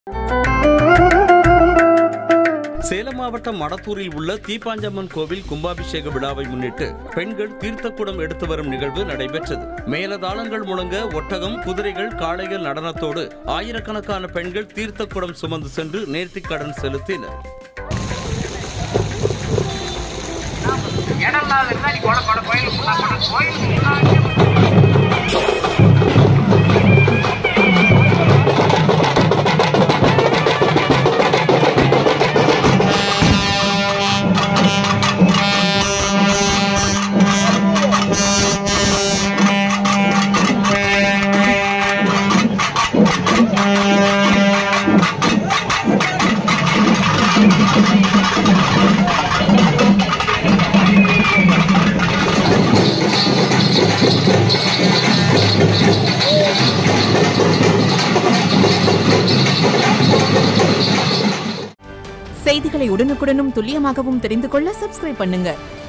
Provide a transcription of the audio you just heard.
சேலம் மாவட்டம் மடத்தூரில் உள்ள தீப்பாஞ்சம்மன் கோவில் கும்பாபிஷேக விழாவை முன்னிட்டு பெண்கள் தீர்த்தக்குடம் எடுத்து வரும் நிகழ்வு நடைபெற்றது மேலதாளங்கள் முழங்க ஒட்டகம் குதிரைகள் காளைகள் நடனத்தோடு ஆயிரக்கணக்கான பெண்கள் தீர்த்தக்குடம் சுமந்து சென்று நேர்த்திக்கடன் செலுத்தினர் இடம் இல்லாத இருந்தா நீ கொட கொட கோயிலுக்கு முன்னா கொட கோயிலுக்கு முன்னாடியே செய்திகளை உடனுக்குடனும் துல்லியமாகவும் தெரிந்து கொள்ள சப்ஸ்கிரைப் பண்ணுங்க